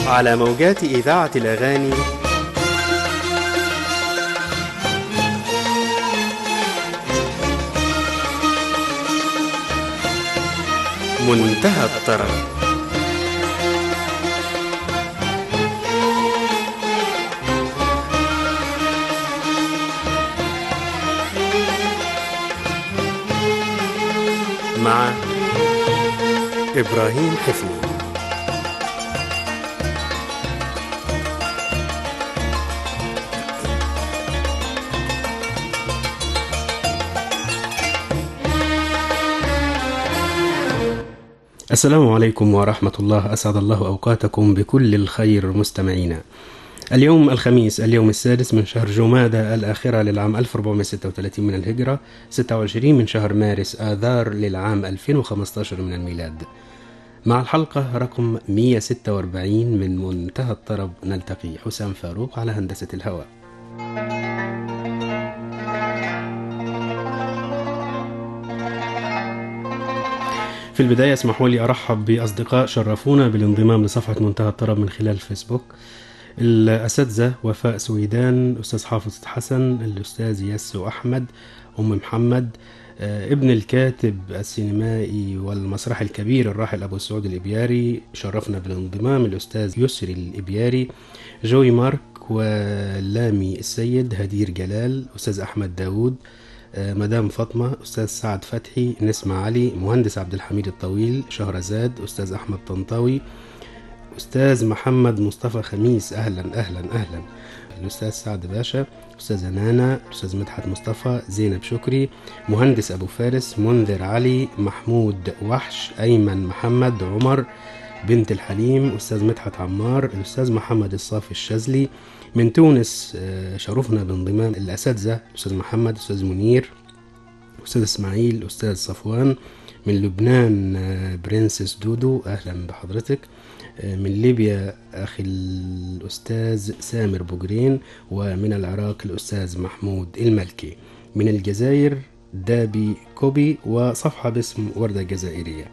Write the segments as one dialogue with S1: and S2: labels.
S1: على موجات إذاعة الأغاني منتهى الطرب مع إبراهيم حفني السلام عليكم ورحمة الله أسعد الله أوقاتكم بكل الخير مستمعينا اليوم الخميس اليوم السادس من شهر جمادى الآخرة للعام 1436 من الهجرة 26 من شهر مارس آذار للعام 2015 من الميلاد مع الحلقة رقم 146 من منتهى الطرب نلتقي حسام فاروق على هندسة الهواء في البداية اسمحوا لي أرحب بأصدقاء شرفونا بالانضمام لصفحة منتهى الطرب من خلال فيسبوك الأساتذة وفاء سويدان أستاذ حافظ حسن الأستاذ ياسو أحمد أم محمد آه، ابن الكاتب السينمائي والمسرح الكبير الراحل أبو سعود الإبياري شرفنا بالانضمام الأستاذ يسري الإبياري جوي مارك ولامي السيد هدير جلال أستاذ أحمد داود آه، مدام فاطمة أستاذ سعد فتحي نسمة علي مهندس عبد الحميد الطويل شهرزاد أستاذ أحمد طنطاوي أستاذ محمد مصطفى خميس أهلا أهلا أهلا الأستاذ سعد باشا أستاذة نانا أستاذ مدحت مصطفى زينب شكري مهندس أبو فارس منذر علي محمود وحش أيمن محمد عمر بنت الحليم أستاذ مدحت عمار الأستاذ محمد الصافي الشاذلي من تونس آه، شرفنا بانضمام الأساتذة الأستاذ محمد الأستاذ منير أستاذ إسماعيل أستاذ صفوان من لبنان آه، برنسس دودو أهلا بحضرتك آه، من ليبيا أخي الأستاذ سامر بوجرين ومن العراق الأستاذ محمود الملكي من الجزائر دابي كوبي وصفحة باسم وردة جزائرية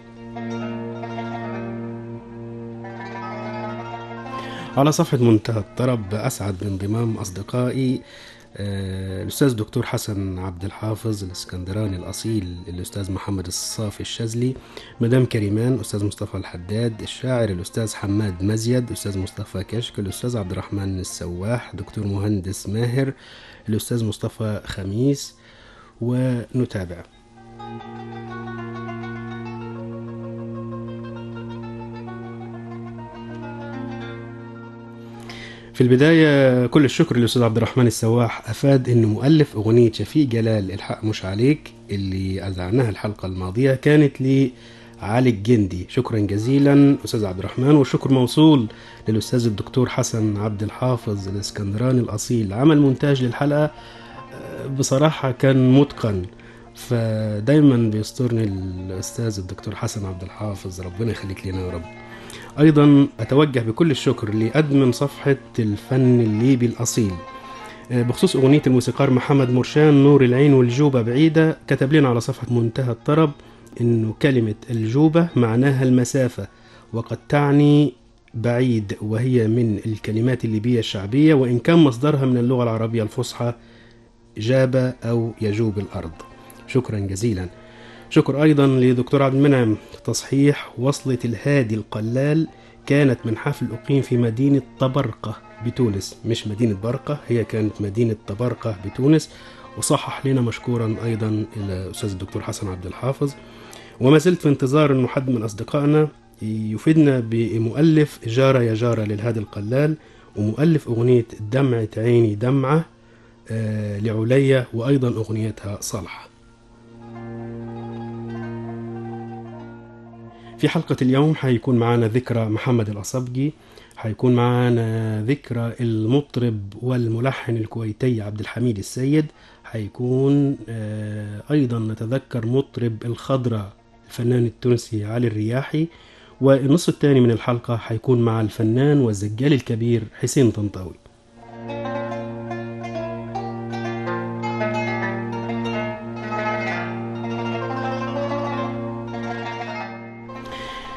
S1: على صفحة منتهى الطرب أسعد بانضمام أصدقائي آه، الأستاذ دكتور حسن عبد الحافظ الإسكندراني الأصيل الأستاذ محمد الصافي الشاذلي مدام كريمان أستاذ مصطفى الحداد الشاعر الأستاذ حماد مزيد أستاذ مصطفى كشك الأستاذ عبد الرحمن السواح دكتور مهندس ماهر الأستاذ مصطفى خميس ونتابع في البداية كل الشكر للأستاذ عبد الرحمن السواح أفاد أنه مؤلف أغنية شفيق جلال الحق مش عليك اللي أذعناها الحلقة الماضية كانت لعلي الجندي شكرا جزيلا أستاذ عبد الرحمن والشكر موصول للأستاذ الدكتور حسن عبد الحافظ الإسكندراني الأصيل عمل مونتاج للحلقة آه، بصراحة كان متقن فدايما بيسترني الأستاذ الدكتور حسن عبد الحافظ ربنا يخليك لنا يا رب أيضا أتوجه بكل الشكر لأدمن صفحة الفن الليبي الأصيل آه، بخصوص أغنية الموسيقار محمد مرشان نور العين والجوبة بعيدة كتب لنا على صفحة منتهى الطرب إنه كلمة الجوبة معناها المسافة وقد تعني بعيد وهي من الكلمات الليبية الشعبية وإن كان مصدرها من اللغة العربية الفصحى جاب أو يجوب الأرض شكرا جزيلا شكر أيضا لدكتور عبد المنعم تصحيح وصلة الهادي القلال كانت من حفل أقيم في مدينة طبرقة بتونس مش مدينة برقة هي كانت مدينة طبرقة بتونس وصحح لنا مشكورا أيضا الأستاذ الدكتور حسن عبد الحافظ وما زلت في انتظار أنه حد من أصدقائنا يفيدنا بمؤلف جارة يا جارة للهادي القلال ومؤلف أغنية دمعة عيني دمعة آه، لعليا وأيضا أغنيتها صالحة في حلقة اليوم حيكون معنا ذكرى محمد الأصبجي حيكون معنا ذكرى المطرب والملحن الكويتي عبد الحميد السيد حيكون آه، أيضا نتذكر مطرب الخضرة الفنان التونسي علي الرياحي والنصف الثاني من الحلقة حيكون مع الفنان والزجال الكبير حسين طنطاوي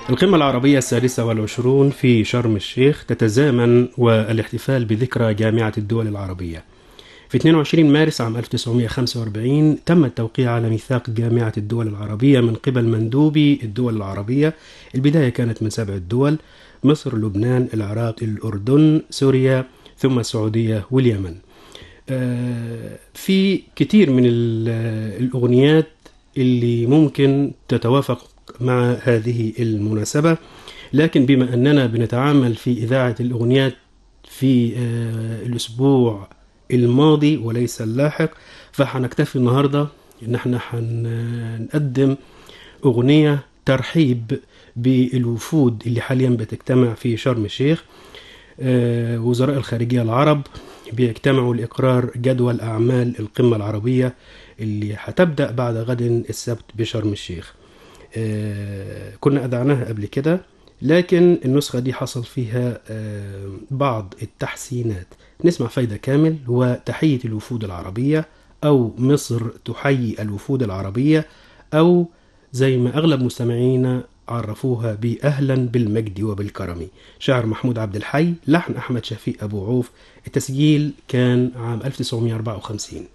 S1: القمة العربية السادسة والعشرون في شرم الشيخ تتزامن والاحتفال بذكرى جامعة الدول العربية في 22 مارس عام 1945 تم التوقيع على ميثاق جامعة الدول العربية من قبل مندوبي الدول العربية البداية كانت من سبع دول مصر لبنان العراق الأردن سوريا ثم السعودية واليمن آه، في كتير من ال- الأغنيات اللي ممكن تتوافق مع هذه المناسبة لكن بما أننا بنتعامل في إذاعة الأغنيات في آه، الأسبوع الماضي وليس اللاحق فحنكتفي النهاردة إن احنا هنقدم أغنية ترحيب بالوفود اللي حاليا بتجتمع في شرم الشيخ آه، وزراء الخارجية العرب بيجتمعوا لإقرار جدول أعمال القمة العربية اللي هتبدأ بعد غد السبت بشرم الشيخ آه، كنا أذعناها قبل كده لكن النسخة دي حصل فيها آه، بعض التحسينات نسمع فايدة كامل وتحية الوفود العربية أو مصر تحيي الوفود العربية أو زي ما أغلب مستمعينا عرفوها بأهلا بالمجد وبالكرم شعر محمود عبد الحي لحن أحمد شفيق أبو عوف التسجيل كان عام 1954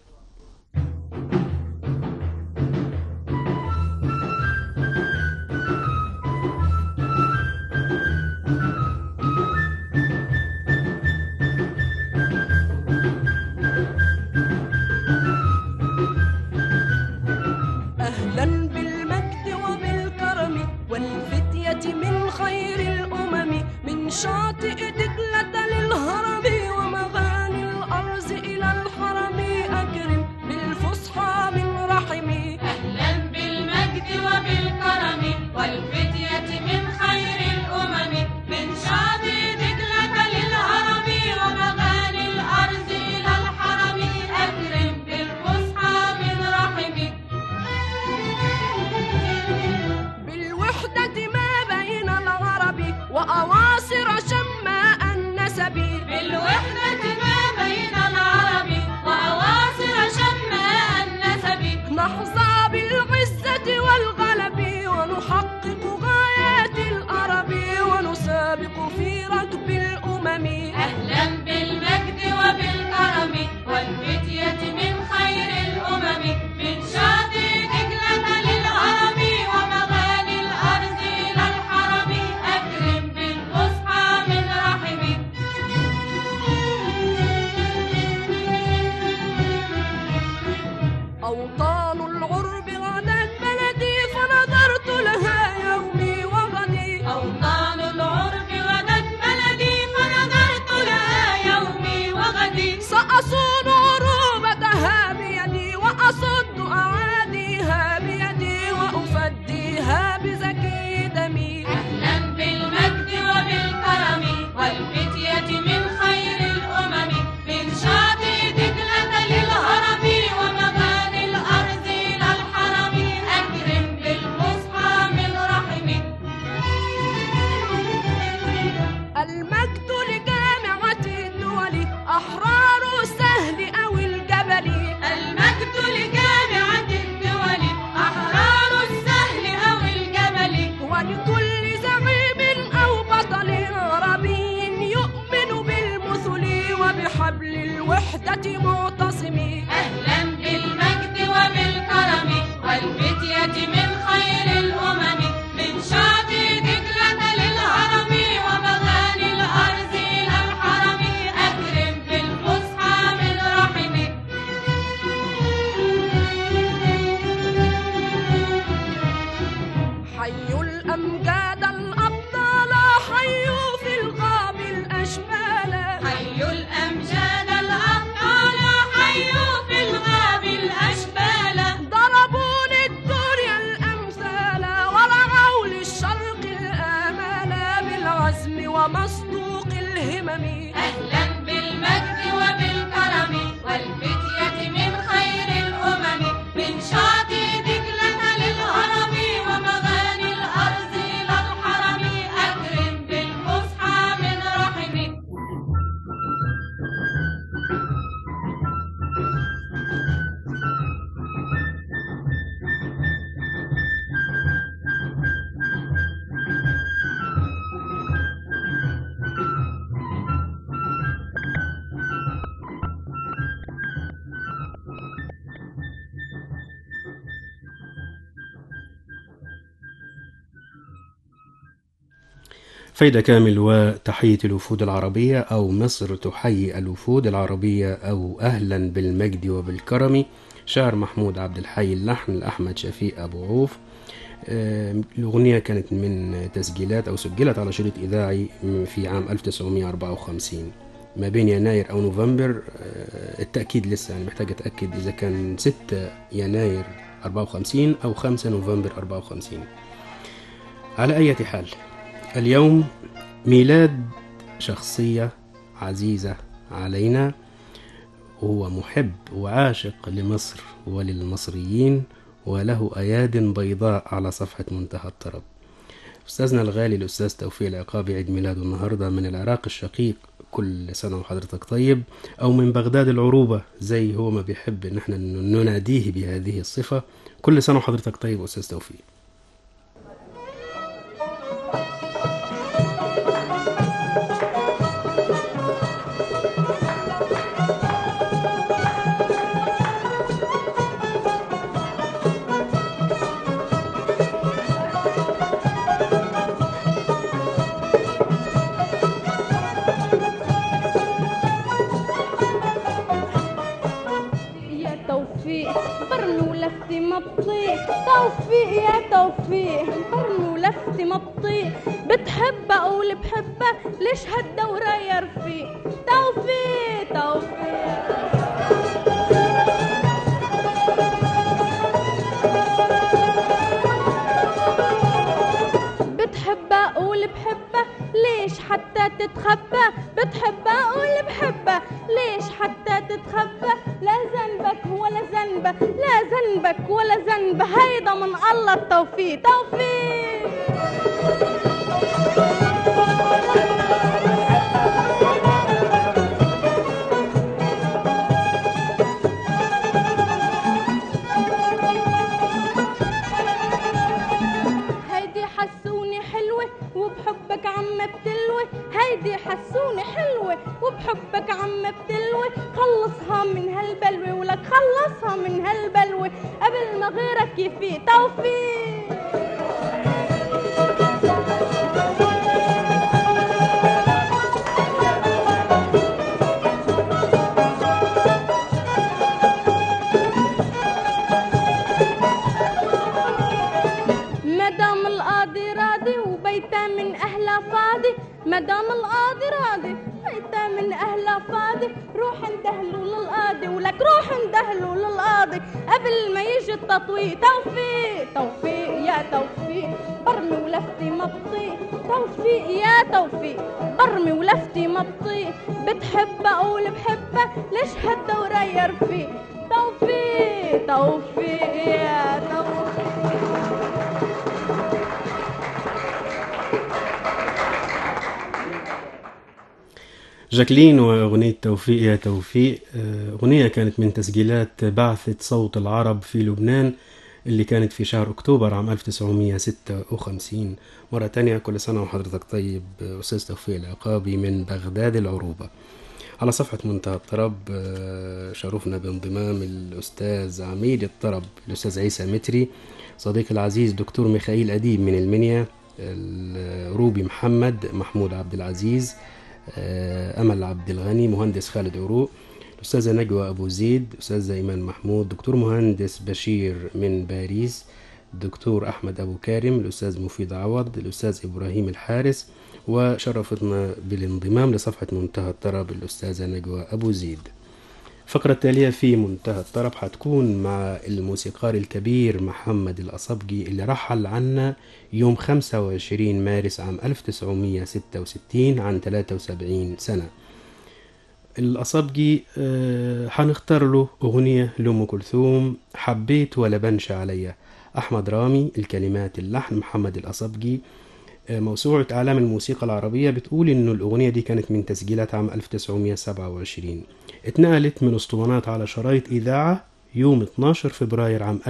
S2: أهلا بالمجد وبالكرم والفتية من خير الأمم من شاطئ دجلة للهرم ومغاني الأرز إلى الحرم أكرم بالفصحى من رحمي
S3: أهلا بالمجد وبالكرم والفتية من خير الأمم من شاطئ دجلة للهرم ومغاني الأرض إلى الحرم أكرم بالفصحى من رحمك
S2: بالوحدة ما بين العرب وأواصر شماء النسب
S3: بالوحدة ما بين العرب وأواصر شماء النسب
S2: نحظى بالعزة والغلب ونحقق غايات الأرب ونسابق في ركب الأمم
S3: أهلا بالمجد وبالكرم والفتية من خير الأمم من شاطئ دجلة للهرم ومغاني الأرض إلى الحرم أكرم بالفصحى من رحمك
S2: أوطان العرب غدت بلدي فنظرت لها يومي وغدي
S3: أوطان العرب غدت بلدي فنظرت لها يومي وغدي
S2: سأصون عروبتها بيدي وأصد أعاديها بيدي وأفديها بزكي دمي
S3: أهلا بالمجد وبالكرم والفتية من خير الأمم من شاطئ دجلة للهرم ومغاني الأرض إلى الحرم أكرم بالفصحى من رحمك
S2: المجد لجامعة الدول أحرار السهل أو الجبل
S3: المجد لجامعة الدول أحرار السهل أو الجبل
S2: ولكل زعيم أو بطل عربي يؤمن بالمثل وبحبل الوحدة معتصم
S3: أهلا بالمجد وبالكرم والفتية من خير الأمم من شاطئ دجلة للهرم ومغاني الأرض إلى الحرم أكرم بالفصحى من رحمك
S2: حيوا الأمجاد الأبطال حيوا في الغاب الأشبال
S3: حيوا الأمجاد الأبطال حيوا في الغاب الأشبال
S2: ضربوا للدنيا الأمثال ورعوا للشرق الآمال بالعزم ومصدوق الهمم
S3: أهلا بالمجد وبالكرم والفتية من خير الأمم من شاطئ دجلة للهرم ومغاني الأرض إلى الحرم أكرم بالفصحى من رحمك
S1: فايدة كامل وتحية الوفود العربية أو مصر تحيي الوفود العربية أو أهلا بالمجد وبالكرم شعر محمود عبد الحي اللحن لأحمد شفيق أبو عوف آه، الأغنية كانت من تسجيلات أو سجلت على شريط إذاعي في عام 1954 ما بين يناير أو نوفمبر آه، التأكيد لسه يعني محتاج أتأكد إذا كان 6 يناير 54 أو 5 نوفمبر 54 على أي حال اليوم ميلاد شخصية عزيزة علينا هو محب وعاشق لمصر وللمصريين وله أياد بيضاء على صفحة منتهى الطرب أستاذنا الغالي الأستاذ توفيق العقابي عيد ميلاده النهاردة من العراق الشقيق كل سنة وحضرتك طيب أو من بغداد العروبة زي هو ما بيحب إن احنا نناديه بهذه الصفة كل سنة وحضرتك طيب أستاذ توفيق
S4: يا توفيق برمي ولفتي ما بطيق توفيق يا توفيق برمي ولفتي ما بطيق بتحب اقول بحبه ليش هالدورة يا رفيق توفيق توفيق بتحب اقول بحبه ليش حتى تتخبى بتحب اقول بحبه ليش حتى تتخبى لا ذنبك ولا ذنبه لا ذنبك ولا ذنبه هيدا من الله التوفيق توفيق هيدي حسوني حلوة وبحبك عم بتلوي هيدي حسوني حلوة وبحبك عم بتلوي خلصها من هالبلوة ولك خلصها من هالبلوة قبل ما غيرك يفيق توفيق مدام القاضي راضي وبيته من اهلها فاضي مدام القاضي راضي بيته من اهلها فاضي روح اندهلوا للقاضي ولك روح اندهلوا للقاضي قبل ما يجي التطويق توفيق توفيق يا توفيق برمي ولفتي ما بطيق توفيق يا توفيق برمي ولفتي ما بطيق بتحب اقول بحبه ليش هالدورة يا رفيق توفيق توفيق يا توفيق
S1: جاكلين وأغنية توفيق يا توفيق آه، أغنية كانت من تسجيلات بعثة صوت العرب في لبنان اللي كانت في شهر أكتوبر عام 1956 مرة تانية كل سنة وحضرتك طيب آه، أستاذ توفيق العقابي من بغداد العروبة على صفحة منتهى الطرب آه، شرفنا بانضمام الأستاذ عميد الطرب الأستاذ عيسى متري صديقي العزيز دكتور ميخائيل أديب من المنيا روبي محمد محمود عبد العزيز آه، أمل عبد الغني مهندس خالد عروق الأستاذة نجوى أبو زيد أستاذة إيمان محمود دكتور مهندس بشير من باريس دكتور أحمد أبو كارم الأستاذ مفيد عوض الأستاذ إبراهيم الحارس وشرفتنا بالانضمام لصفحة منتهى الطرب الأستاذة نجوى أبو زيد الفقرة التالية في منتهى الطرب حتكون مع الموسيقار الكبير محمد الأصبجي اللي رحل عنا يوم 25 مارس عام 1966 عن 73 سنة الأصبجي آه، حنختار له أغنية لأم كلثوم حبيت ولا بنش عليا أحمد رامي الكلمات اللحن محمد الأصبجي آه، موسوعة أعلام الموسيقى العربية بتقول إنه الأغنية دي كانت من تسجيلات عام 1927 اتنقلت من اسطوانات على شرايط إذاعة يوم 12 فبراير عام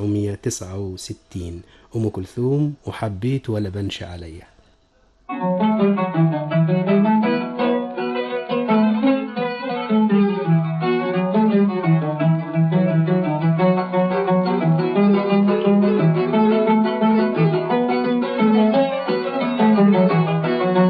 S1: 1969 أم كلثوم وحبيت ولا بنش عليا
S4: Thank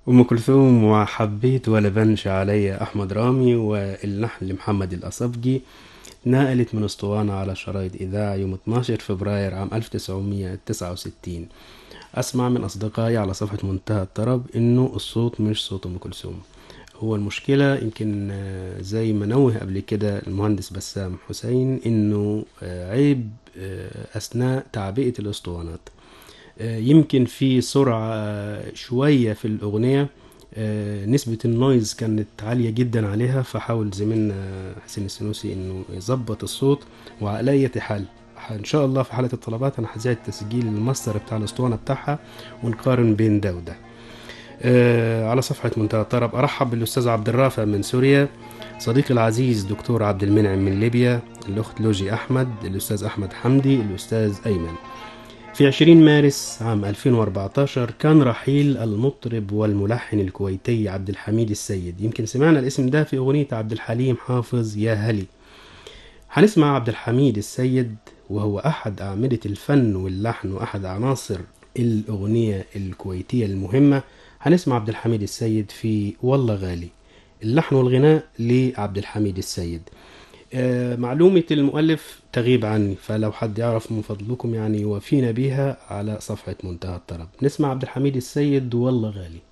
S1: أم كلثوم وحبيت ولا بنش عليا أحمد رامي واللحن لمحمد الأصبجي نقلت من اسطوانة على شرايط إذاعة يوم 12 فبراير عام 1969 أسمع من أصدقائي على صفحة منتهى الطرب إنه الصوت مش صوت أم كلثوم هو المشكلة يمكن آه، زي ما نوه قبل كده المهندس بسام حسين إنه آه، عيب آه، أثناء تعبئة الأسطوانات آه، يمكن في سرعة آه، شوية في الأغنية آه، نسبة النويز كانت عالية جدا عليها فحاول زميلنا حسين السنوسي انه يظبط الصوت وعلى أي حال ان شاء الله في حالة الطلبات انا هذيع التسجيل الماستر بتاع الاسطوانة بتاعها ونقارن بين ده وده آه، على صفحة منتهى الطرب أرحب بالأستاذ عبد الرافع من سوريا صديقي العزيز دكتور عبد المنعم من ليبيا الأخت لوجي أحمد الأستاذ أحمد حمدي الأستاذ أيمن في 20 مارس عام 2014 كان رحيل المطرب والملحن الكويتي عبد الحميد السيد يمكن سمعنا الاسم ده في أغنية عبد الحليم حافظ يا هلي هنسمع عبد الحميد السيد وهو أحد أعمدة الفن واللحن وأحد عناصر الأغنية الكويتية المهمة هنسمع عبد الحميد السيد في والله غالي اللحن والغناء لعبد الحميد السيد آه، معلومة المؤلف تغيب عني فلو حد يعرف من فضلكم يعني يوافينا بيها على صفحة منتهى الطرب نسمع عبد الحميد السيد والله غالي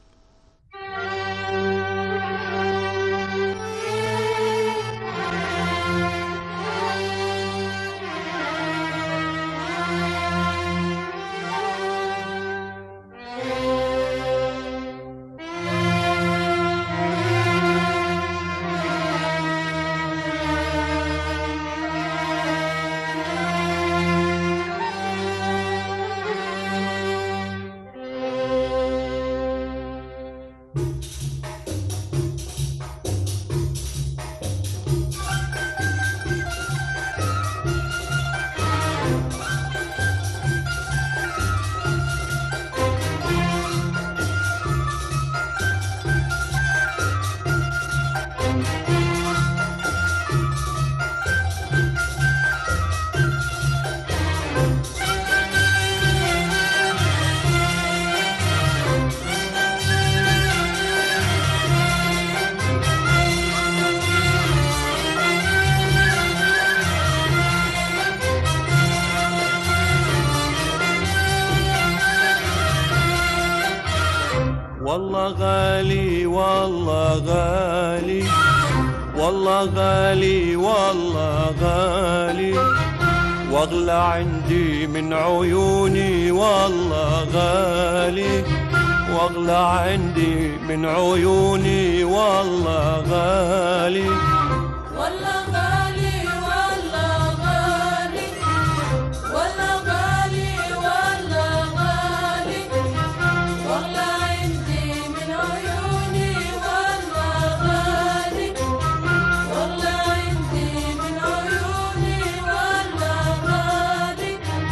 S5: والله غالي والله غالي والله غالي والله غالي واغلى عندي من عيوني والله غالي واغلى عندي من عيوني والله غالي
S3: والله غالي والله غالي والله غالي والله غالي والله عندي من عيوني والله غالي والله عندي من عيوني والله غالي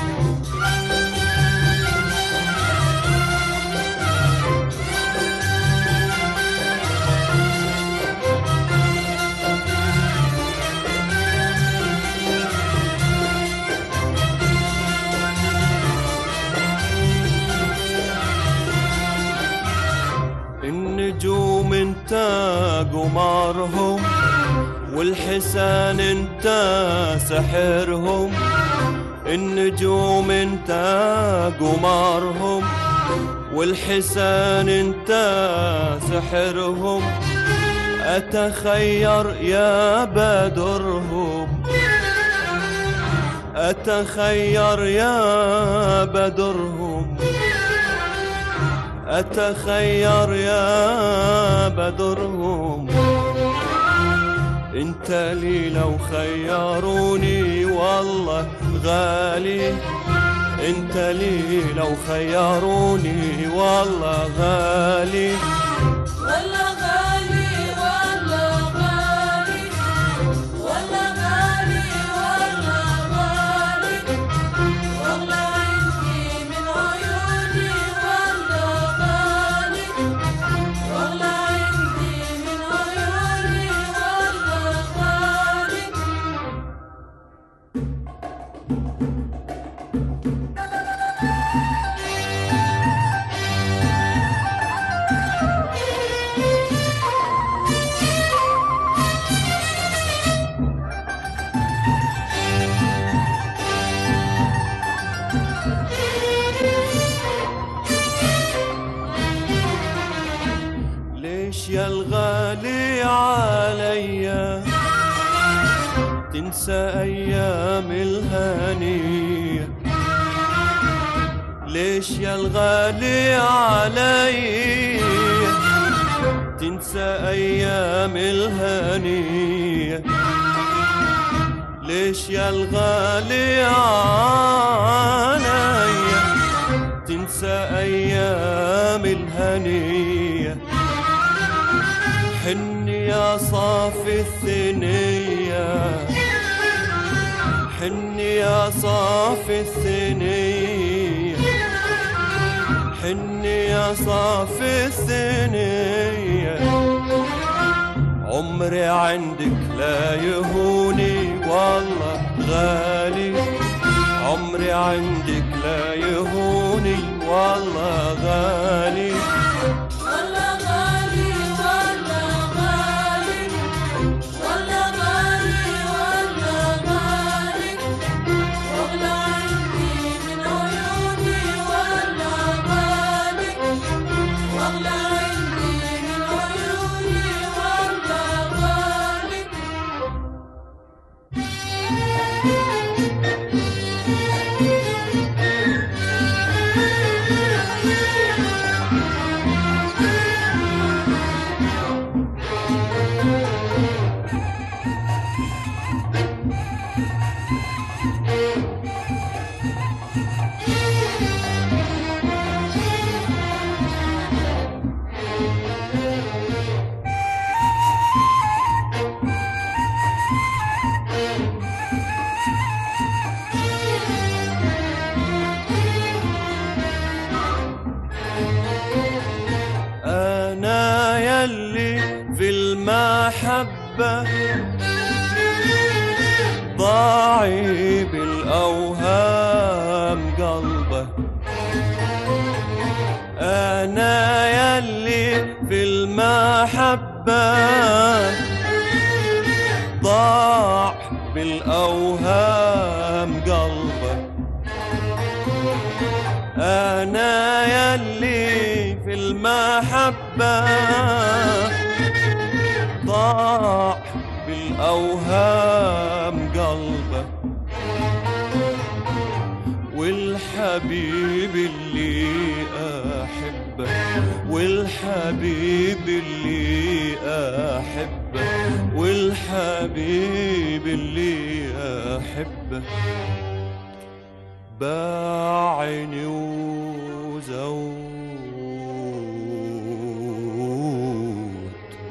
S5: النجوم انت قمارهم والحسان انت سحرهم النجوم انت قمارهم والحسان انت سحرهم اتخير يا بدرهم اتخير يا بدرهم أتخير يا بدرهم انت لي لو خيروني والله غالي انت لي لو خيروني والله غالي
S3: والله غالي والله غالي والله غالي والله غالي والله عندي من عيوني والله غالي والله عندي من عيوني والله غالي
S5: تنسى أيام الهنية ليش يا الغالي علي تنسى أيام الهنية ليش يا الغالي علي تنسى أيام الهنية حن يا صافي الثنية حن يا صافي الثنية حن يا صافي الثنية عمري عندك لا يهوني والله غالي عمري عندك لا يهوني والله غالي
S3: والله غالي والله غالي والله غالي والله غالي واغلى عندي من عيوني والله غالي واغلى عندي من عيوني والله غالي
S5: أنا يلي في المحبة ضاعي بالأوهام قلبك أنا يلي في المحبة ضاع بالأوهام قلبك أنا يلي في المحبة ضاع بالأوهام قلبك والحبيب اللي أحبه والحبيب اللي أحبه والحبيب اللي أحبه باعني وزود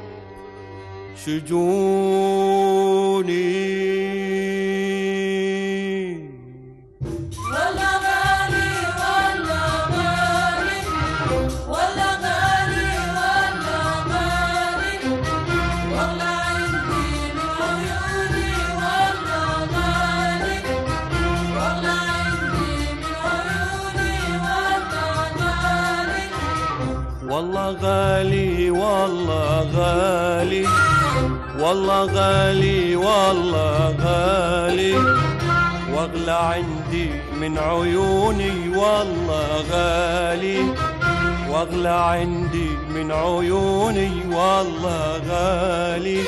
S5: شجوني
S3: والله غالي والله غالي والله غالي والله غالي والله عندي من عيوني والله غالي والله عندي من عيوني والله غالي
S5: والله غالي والله غالي والله غالي والله غالي واغلى عندي من عيوني والله غالي واغلى عندي من عيوني والله غالي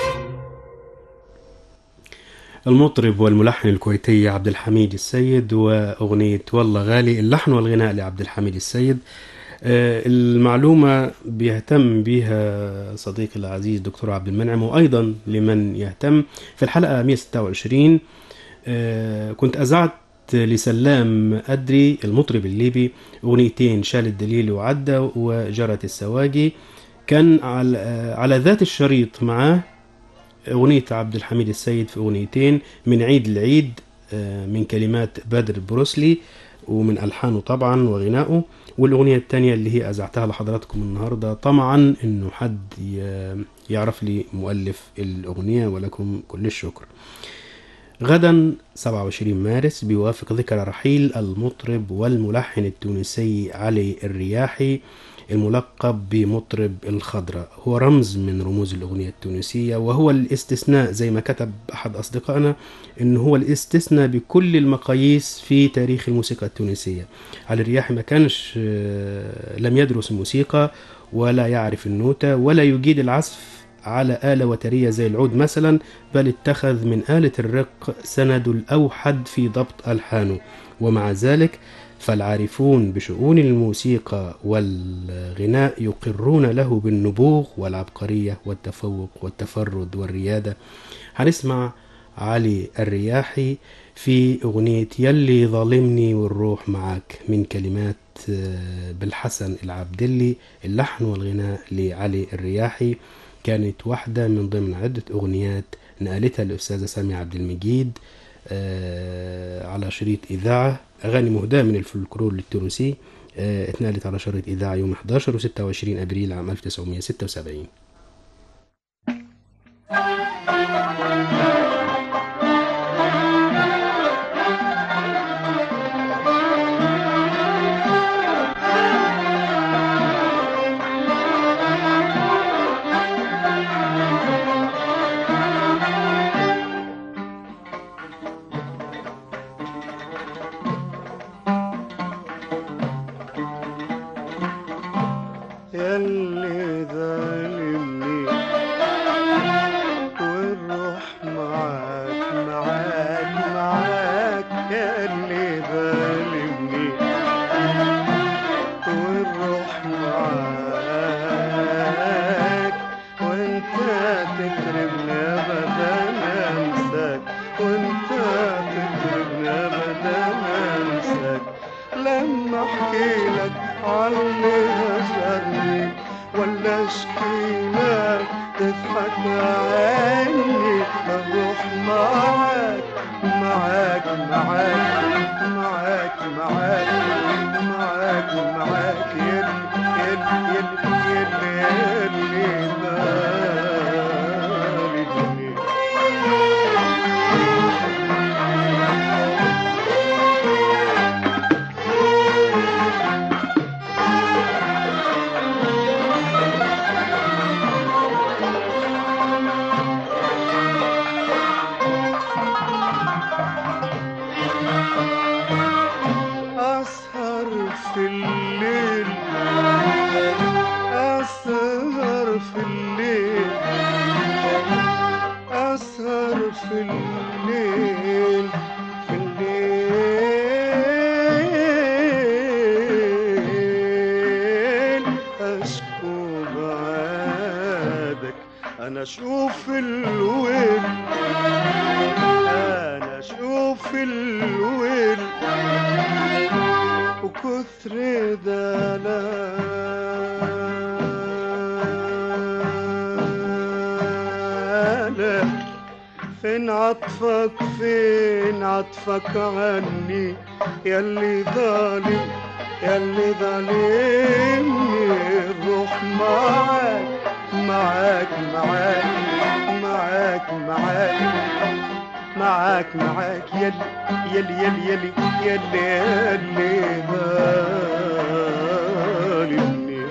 S1: المطرب والملحن الكويتي عبد الحميد السيد وأغنية والله غالي اللحن والغناء لعبد الحميد السيد آه، المعلومة بيهتم بها صديقي العزيز دكتور عبد المنعم وأيضا لمن يهتم في الحلقة 126 آه، كنت أذعت لسلام أدري المطرب الليبي أغنيتين شال الدليل وعدى وجرت السواقي كان على, آه، على ذات الشريط معاه أغنية عبد الحميد السيد في أغنيتين من عيد لعيد آه، من كلمات بدر بروسلي ومن ألحانه طبعا وغنائه والأغنية التانية اللي هي أذعتها لحضراتكم النهاردة طمعا إنه حد ي- يعرف لي مؤلف الأغنية ولكم كل الشكر غدا 27 مارس بيوافق ذكرى رحيل المطرب والملحن التونسي علي الرياحي الملقب بمطرب الخضراء هو رمز من رموز الأغنية التونسية وهو الاستثناء زي ما كتب أحد أصدقائنا إنه هو الاستثناء بكل المقاييس في تاريخ الموسيقى التونسية علي الرياحي ما كانش آه، لم يدرس الموسيقى ولا يعرف النوتة ولا يجيد العزف على آلة وترية زي العود مثلا بل اتخذ من آلة الرق سند الأوحد في ضبط ألحانه ومع ذلك فالعارفون بشؤون الموسيقى والغناء يقرون له بالنبوغ والعبقرية والتفوق والتفرد والريادة هنسمع علي الرياحي في أغنية يلي ظالمني والروح معاك من كلمات آه، بالحسن العبدلي اللحن والغناء لعلي الرياحي كانت واحدة من ضمن عدة أغنيات نقلتها الأستاذة سامية عبد المجيد آه، على شريط إذاعة أغاني مهداة من الفلكلور التونسي آه، اتنقلت على شريط إذاعة يوم 11 و 26 أبريل عام 1976
S6: يلي ظالمني والروح معاك معاك معاك يلي ظالمني والروح معاك وانت تكرمني ابدا انساك وانت تكرمني ابدا انساك لما احكي لك عني هجرني ولا اشكي لك تضحك عني اروح معاك معاك معاك معاك معاك معاك معاك يلي يلي يلي يلي يلي ظالمني أسهر في الليل أسهر في الليل أسهر في الليل في الليل أشكو بعادك أنا أشوف الويل أنا أشوف الويل وكثر دلالة فين عطفك فين عطفك عني يلي ظالم يلي ظالمني الروح معاك معاك معاك معاك معاك معاك معاك يلي يلي يلي يلي يلي يلي ظالمني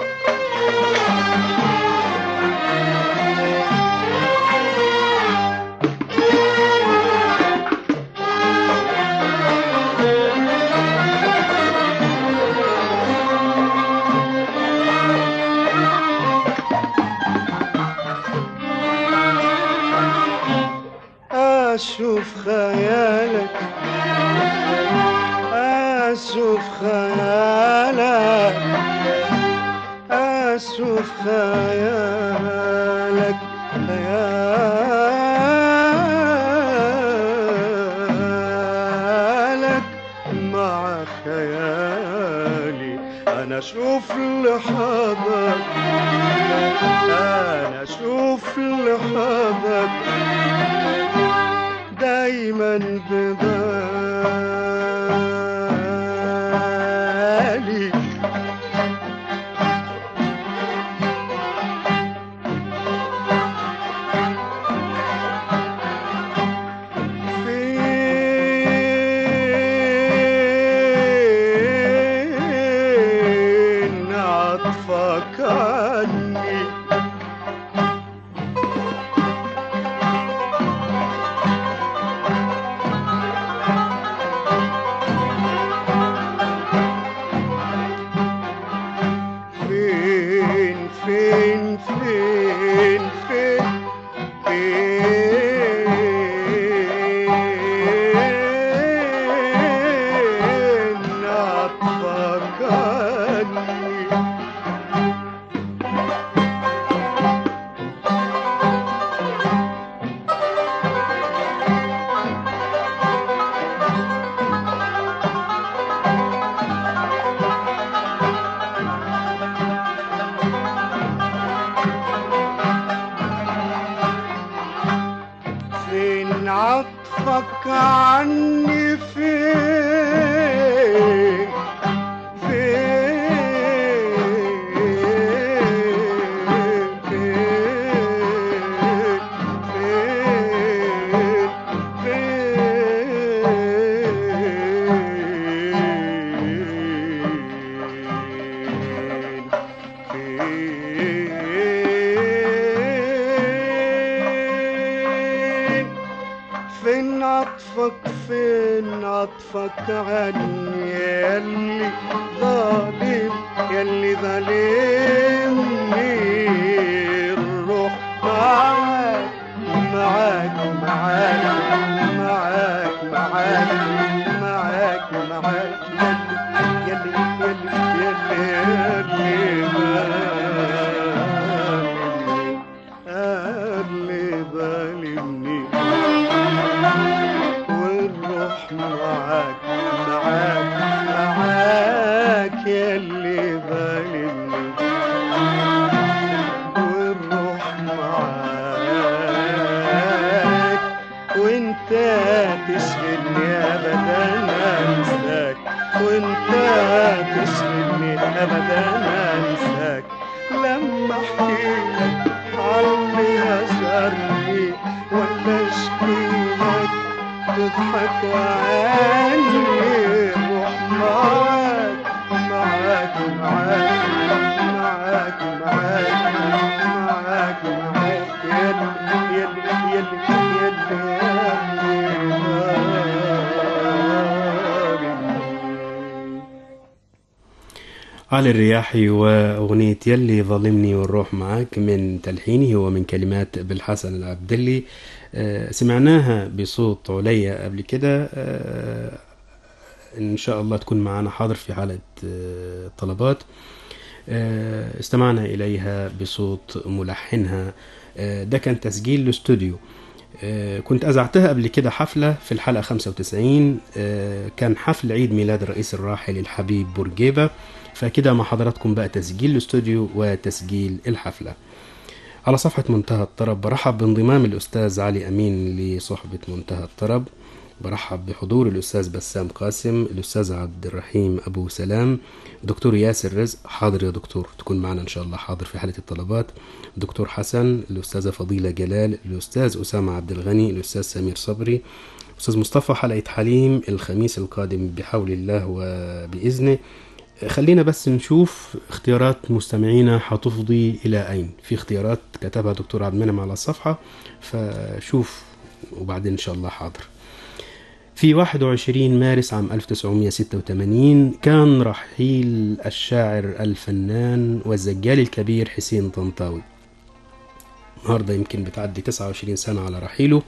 S6: أشوف خيالك أشوف خيالك أشوف خيالك خيالك مع خيالي أنا أشوف لحظك أنا أشوف لحظك دايما ببالي فين عطفك عني عطفك عني فين فين عطفك فين عطفك عني ياللي ظالم ياللي ظالمني الروح معاك معاك معاك معاك معاك معاك معاك ياللي ياللي ياللي ياللي ياللي بالمني والروح معاك معاك معاك ياللي بالمني والروح معاك وانت تشغلني ابدا انساك وانت تشغلني ابدا انساك لما احكي لك عني هزرني ولا اشكي لك تضحك وعني روح معاك معاك معاك معاك معاك معاك معاك يلي يلي يلي يلي يلي
S1: علي الرياحي وأغنية يلي ظالمني والروح معاك من تلحينه ومن كلمات بالحسن العبدلي آه، سمعناها بصوت عليا قبل كده آه، إن شاء الله تكون معنا حاضر في حلقة آه، طلبات آه، استمعنا إليها بصوت ملحنها آه، ده كان تسجيل الاستوديو آه، كنت أذعتها قبل كده حفلة في الحلقة 95 آه، كان حفل عيد ميلاد الرئيس الراحل الحبيب بورجيبة فكده مع حضراتكم بقى تسجيل الاستوديو وتسجيل الحفلة على صفحة منتهى الطرب برحب بانضمام الأستاذ علي أمين لصحبة منتهى الطرب برحب بحضور الأستاذ بسام قاسم الأستاذ عبد الرحيم أبو سلام دكتور ياسر رزق حاضر يا دكتور تكون معنا إن شاء الله حاضر في حالة الطلبات دكتور حسن الأستاذة فضيلة جلال الأستاذ أسامة عبد الغني الأستاذ سمير صبري أستاذ مصطفى حلقة حليم الخميس القادم بحول الله وبإذنه خلينا بس نشوف اختيارات مستمعينا حتفضي إلى أين في اختيارات كتبها دكتور عبد المنعم على الصفحة فشوف وبعدين إن شاء الله حاضر في 21 مارس عام 1986 كان رحيل الشاعر الفنان والزجال الكبير حسين طنطاوي النهارده يمكن بتعدي 29 سنة على رحيله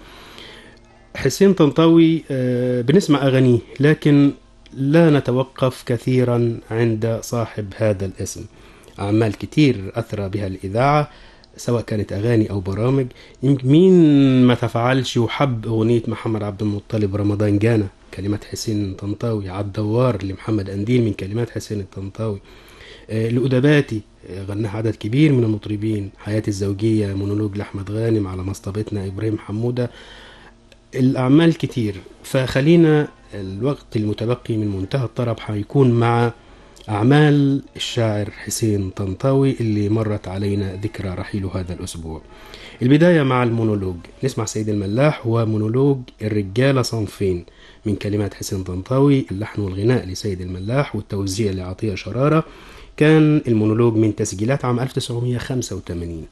S1: حسين طنطاوي آه، بنسمع أغانيه لكن لا نتوقف كثيرا عند صاحب هذا الاسم أعمال كتير أثرى بها الإذاعة سواء كانت أغاني أو برامج يمكن مين ما تفعلش وحب أغنية محمد عبد المطلب رمضان جانا كلمات حسين طنطاوي عالدوار لمحمد أنديل من كلمات حسين الطنطاوي آه، الأدباتي آه، غناها عدد كبير من المطربين حياة الزوجية مونولوج لأحمد غانم على مصطبتنا إبراهيم حمودة الأعمال كتير فخلينا الوقت المتبقي من منتهى الطرب هيكون مع أعمال الشاعر حسين طنطاوي اللي مرت علينا ذكرى رحيله هذا الأسبوع البداية مع المونولوج نسمع سيد الملاح ومونولوج الرجالة صنفين من كلمات حسين طنطاوي اللحن والغناء لسيد الملاح والتوزيع لعطية شرارة كان المونولوج من تسجيلات عام 1985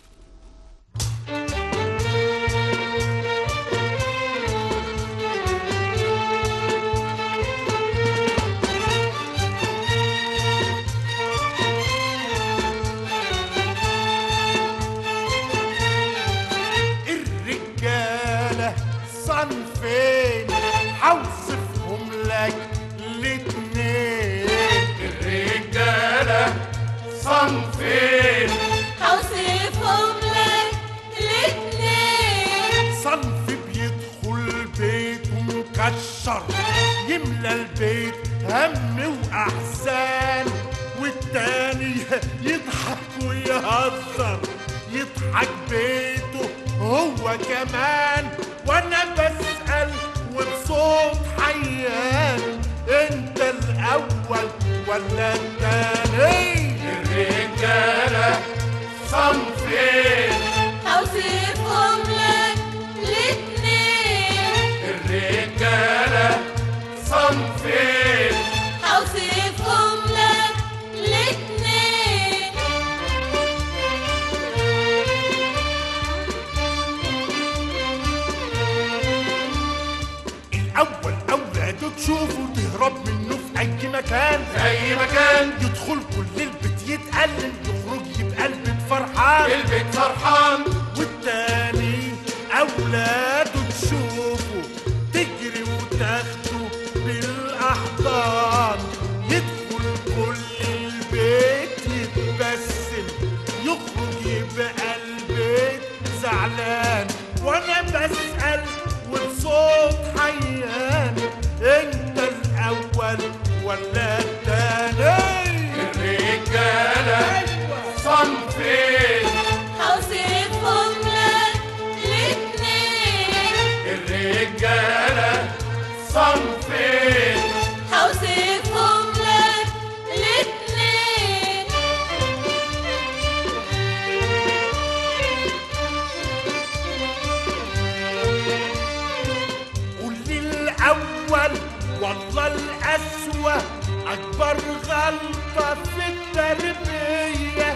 S7: الرجالة صنفين حوصفهم لك الاتنين الرجالة صنفين
S3: هوصفهم لك الاتنين
S7: صنف بيدخل بيته مكشر يملى البيت هم وأحزان والتاني يضحك ويهزر يضحك بيته هو كمان وانا بسأل ولا التاني
S5: الرجالة صنفين
S3: هوصفهم لك الاتنين
S5: الرجالة صنفين
S3: هوصفهم لك الاتنين
S7: الأول أولاده تشوفه تهرب منه في أي مكان
S5: أي مكان
S7: يدخل كل البيت يتألم يخرج يبقى البيت فرحان
S5: البيت فرحان
S7: والتاني أولاده تشوفه تجري وتاخده بالأحضان يدخل كل البيت يتبسم يخرج يبقى البيت زعلان وأنا بسأل والصوت حيان أنت الأول ولا التاني
S5: الرجالة صنفين
S3: هوصفهم لك الاتنين
S5: الرجالة صنفين
S3: هوصفهم لك الاتنين
S7: قول لي الأول والله الأسوأ أكبر غلطة في التربية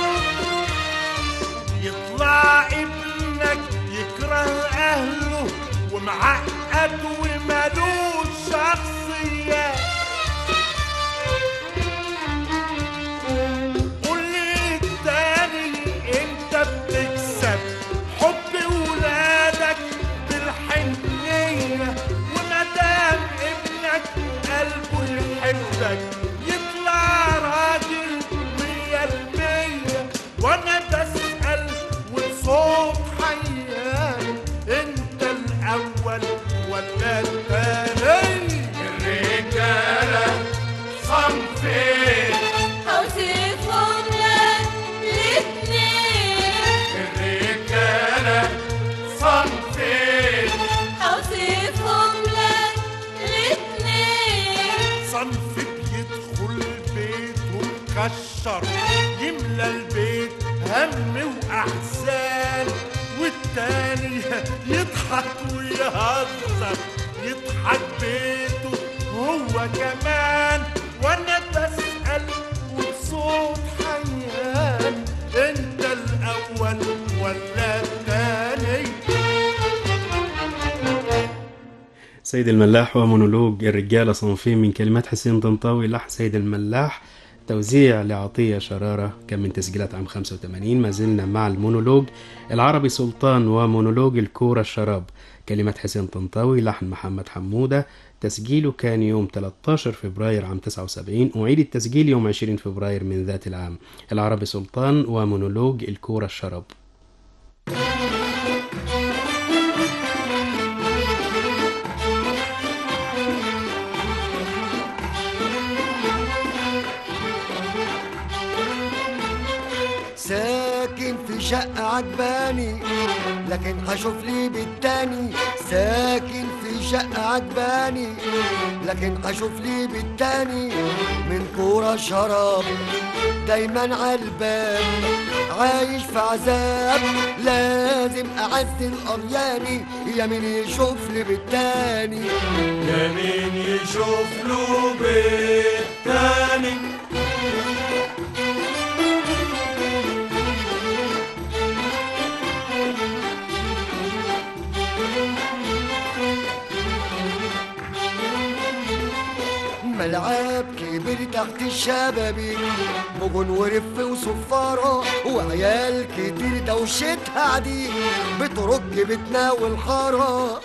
S7: يطلع ابنك يكره أهله ومعقد ومالوش شخصية قول لي التاني انت بتكسب حب ولادك بالحنية ومدام ابنك قلبه يحبك يطلع راجل مية المية وانا بسأل والصوت حيان انت الاول ولا التاني
S5: الرجالة صنفين
S3: هوصفهم لك الاتنين
S5: الرجالة صنفين
S3: هوصفهم لك الاتنين
S7: صنف بيدخل بيته مكشر يملى البيت هم واحزان والتاني يضحك ويهزر يضحك بيته هو كمان وانا بسأل وبصوت حيان انت الاول ولا التاني
S1: سيد الملاح ومونولوج الرجالة صنفين من كلمات حسين طنطاوي لحن سيد الملاح توزيع لعطية شرارة كان من تسجيلات عام 85 ما زلنا مع المونولوج العربي سلطان ومونولوج الكورة الشراب كلمات حسين طنطاوي لحن محمد حمودة تسجيله كان يوم 13 فبراير عام 79 أعيد التسجيل يوم 20 فبراير من ذات العام العربي سلطان ومونولوج الكورة الشراب
S8: ساكن في شقة عجباني لكن هشوف لي بالتاني ساكن في شقة عجباني لكن هشوف لي بالتاني من كورة شراب دايما عالباب عايش في عذاب لازم اعزل القرياني يا مين يشوف لي بالتاني
S5: يا مين يشوف له بيت تاني
S8: ملعب كبير تحت الشبابيك مجون ورف وصفارة وعيال كتير دوشتها عديد بترج بتناول حارة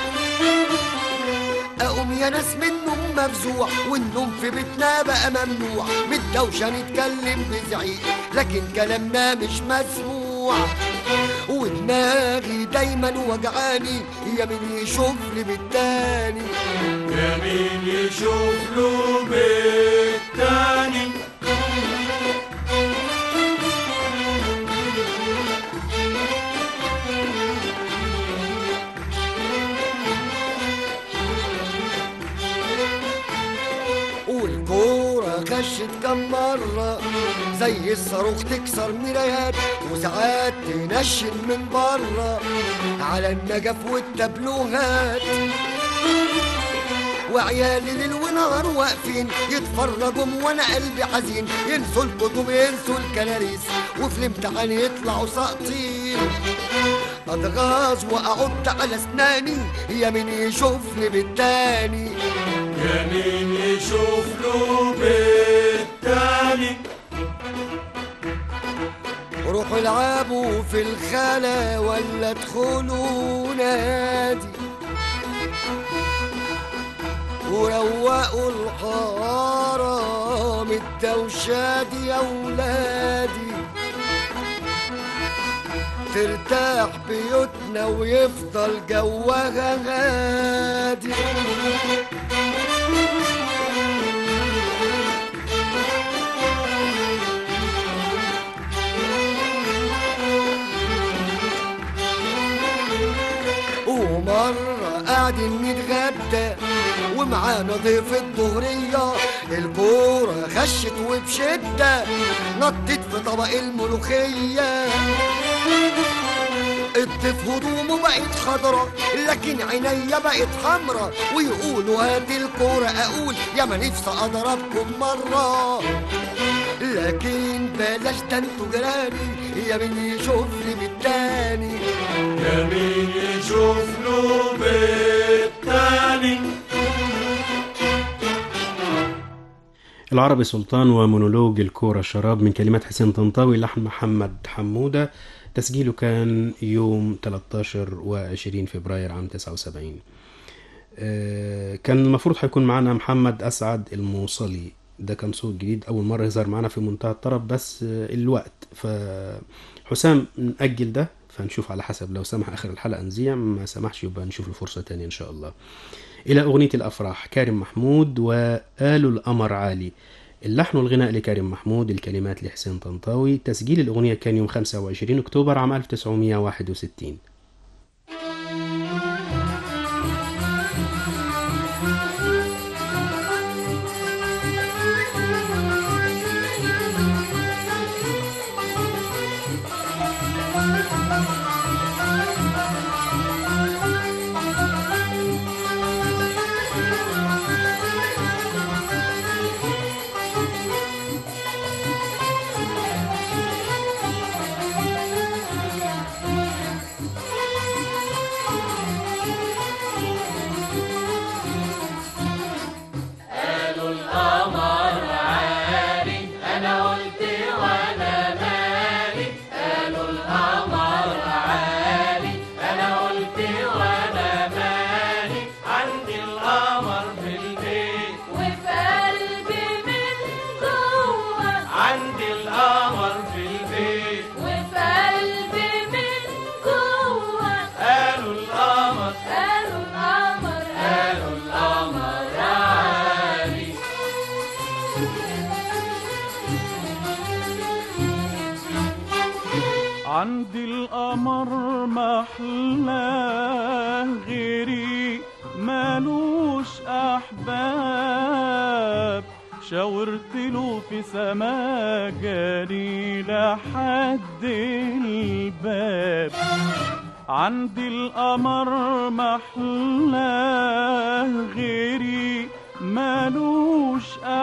S8: اقوم يا ناس من النوم مفزوع والنوم في بيتنا بقى ممنوع من الدوشة نتكلم بزعيق لكن كلامنا مش مسموع ودماغي دايما وجعاني يا مين يشوف لي بالتاني
S5: يا مين يشوف له بيت تاني
S8: والكورة نشت كم مرة زي الصاروخ تكسر مرايات وساعات تنشن من بره على النجف والتابلوهات وعيالي ليل ونهار واقفين يتفرجوا وانا قلبي حزين ينسوا الكتب ينسوا الكراريس وفي الامتحان يطلعوا ساقطين اتغاظ واعض على اسناني يا مين يشوفني بالتاني
S5: يا مين يشوف له بيت تاني
S8: روحوا العبوا في الخلا ولا ادخلوا نادي وروقوا الحارة من الدوشة دي يا ولادي ترتاح بيوتنا ويفضل جوها هادي ومرة قاعدين نتغدى ومعانا ضيف الظهرية الكورة خشت وبشدة نطت في طبق الملوخية الضيف هدومه بقت خضرة لكن عينيا بقت حمرة ويقولوا هات الكورة أقول يا ما نفسي أضربكم مرة لكن بلاش ده انتوا جيراني يا مين يشوفني بالتاني
S5: يا مين يشوف له بيت تاني
S1: العربي سلطان ومونولوج الكورة الشراب من كلمات حسين طنطاوي لحن محمد حمودة تسجيله كان يوم 13 و20 فبراير عام 79 آه، كان المفروض هيكون معنا محمد أسعد الموصلي ده كان صوت جديد أول مرة يظهر معنا في منتهى الطرب بس آه، الوقت فحسام نأجل ده فنشوف على حسب لو سمح آخر الحلقة نذيع ما سمحش يبقى نشوف له فرصة تانية إن شاء الله إلى أغنية الأفراح كارم محمود وآل القمر عالي اللحن والغناء لكريم محمود الكلمات لحسين طنطاوي تسجيل الأغنية كان يوم 25 أكتوبر عام 1961
S5: عندي القمر في البيت
S3: وفي قلبي من جوه
S5: عندي القمر في البيت
S3: وفي قلبي من جوه
S5: قالوا القمر
S3: قالوا القمر قالوا القمر عالي
S9: عندي القمر محلاه غيري مالوش احباب شاورت له في سما جاري لحد الباب عندي القمر محلاه غيري مالوش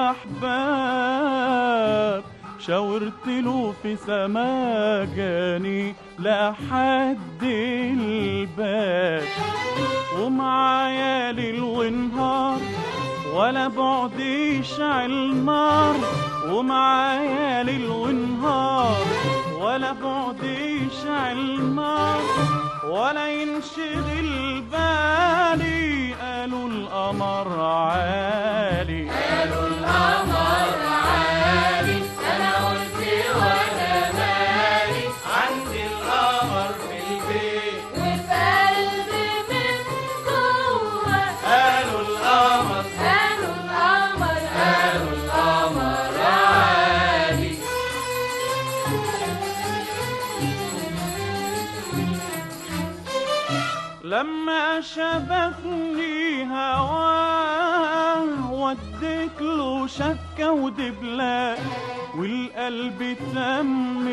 S9: احباب شاورت له في سما جاني لحد الباب ومعايا ليل ونهار ولا بعد يشعل نار ومعايا ليل ونهار ولا بعد يشعل نار ولا ينشغل بالي قالوا القمر عالي
S3: قالوا القمر عالي انا قلت وانا مالي
S5: عندي القمر في البيت
S3: وفي قلبي من جوه
S5: قالوا القمر
S3: قالوا القمر قالوا القمر عالي
S9: لما شبكني هواه وديت له شكة ودبلة والقلب تم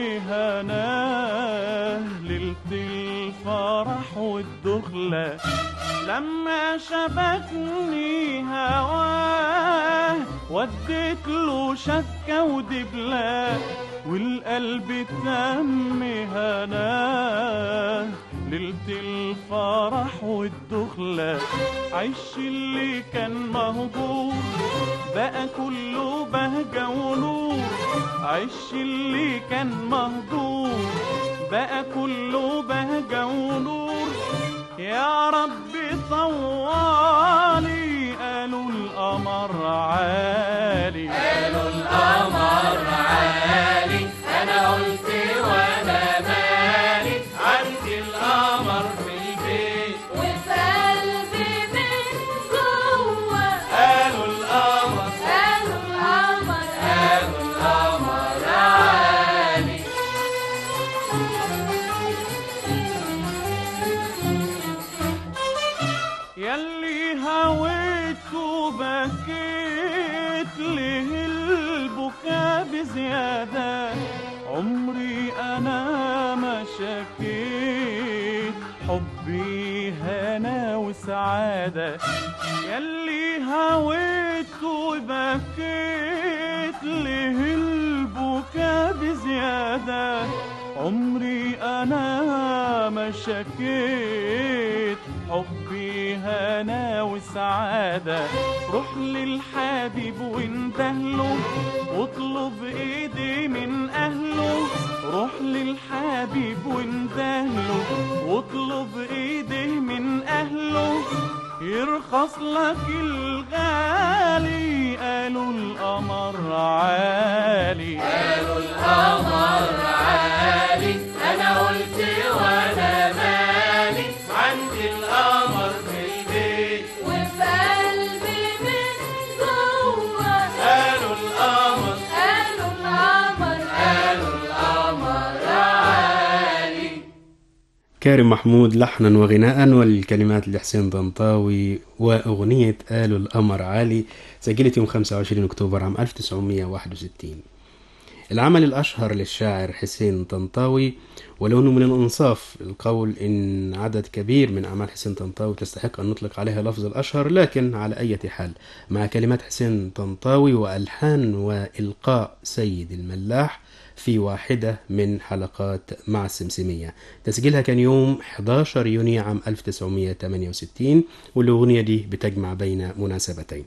S9: هناه ليلة الفرح والدخلة لما شبكني هواه وديت له شكة ودبلة والقلب تم هناه ليلة الفرح والدخلة عش اللي كان مهجور بقى كله بهجة ونور عش اللي كان مهجور بقى كله بهجة ونور يا رب طوالي قالوا القمر عالي
S3: قالوا القمر عالي انا قلت وانا مالي
S5: عندي القمر في البيت
S3: وفي قلبي من جوه
S5: قالوا القمر
S3: قالوا القمر قالوا القمر عالي
S9: يلي هويت وبكيت ليه البكاء بزيادة عمري أنا ما شكيت حبي هنا وسعادة يلي هويت وبكيت ليه البكاء بزيادة عمري أنا ما شكيت حبي هنا وسعادة روح للحبيب واندهله واطلب ايدي من اهله روح للحبيب واندهله واطلب ايدي من اهله يرخص لك الغالي قالوا القمر عالي
S3: قالوا القمر عالي انا قلت وانا مالي
S5: عندي القمر في البيت
S3: وفي قلبي من جوه
S5: قالوا القمر
S3: قالوا القمر قالوا القمر عالي
S1: كارم محمود لحنا وغناء والكلمات لحسين طنطاوي وأغنية آل القمر عالي سجلت يوم 25 أكتوبر عام 1961 العمل الأشهر للشاعر حسين طنطاوي ولو أنه من الإنصاف القول إن عدد كبير من أعمال حسين طنطاوي تستحق أن نطلق عليها لفظ الأشهر لكن على أي حال مع كلمات حسين طنطاوي وألحان وإلقاء سيد الملاح في واحدة من حلقات مع السمسمية تسجيلها كان يوم 11 يونيو عام 1968 والأغنية دي بتجمع بين مناسبتين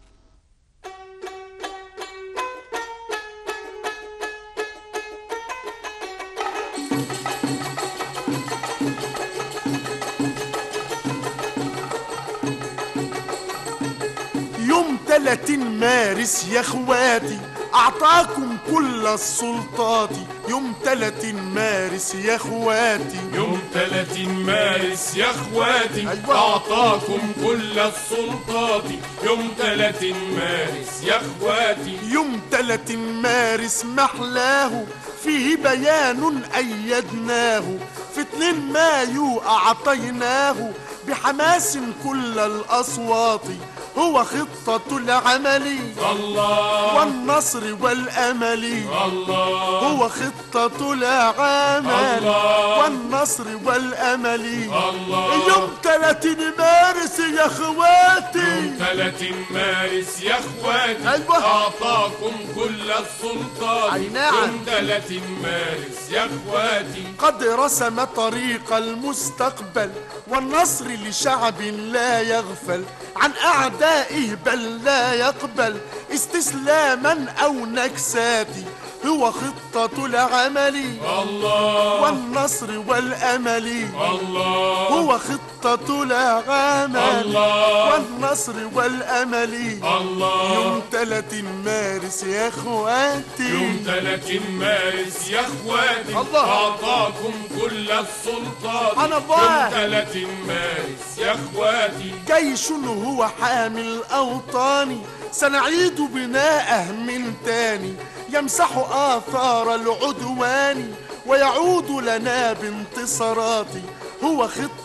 S7: يوم 30 مارس يا اخواتي اعطاكم كل السلطات يوم 30 مارس يا اخواتي
S10: يوم 30 مارس يا اخواتي
S7: أيوة.
S10: اعطاكم كل السلطات يوم 30 مارس يا اخواتي
S7: يوم 30 مارس محلاه فيه بيان أيدناه في 2 مايو أعطيناه بحماس كل الأصوات هو خطة العمل
S10: الله
S7: والنصر والأمل
S10: الله
S7: هو خطة العمل
S10: الله.
S7: والنصر والأمل
S10: الله.
S7: يوم 30 مارس يا اخواتي
S10: 30 مارس يا اخواتي
S7: أيوة.
S10: اعطاكم كل السلطات
S7: أي نعم.
S10: يوم 30 مارس يا اخواتي
S7: قد رسم طريق المستقبل والنصر لشعب لا يغفل عن أعدائه بل لا يقبل استسلاما أو نكسات هو خطة العمل
S10: الله
S7: والنصر والأمل
S10: الله
S7: هو خطة العمل
S10: الله.
S7: والنصر والأمل
S10: الله
S7: يوم 30 مارس يا اخواتي
S10: يوم 30 مارس يا اخواتي
S7: الله.
S10: اعطاكم كل السلطات
S7: أنا بقى.
S10: يوم 30 مارس يا اخواتي
S7: جيش هو حامل أوطاني سنعيد بناءه من تاني يمسح آثار العدوان ويعود لنا بانتصارات هو خطة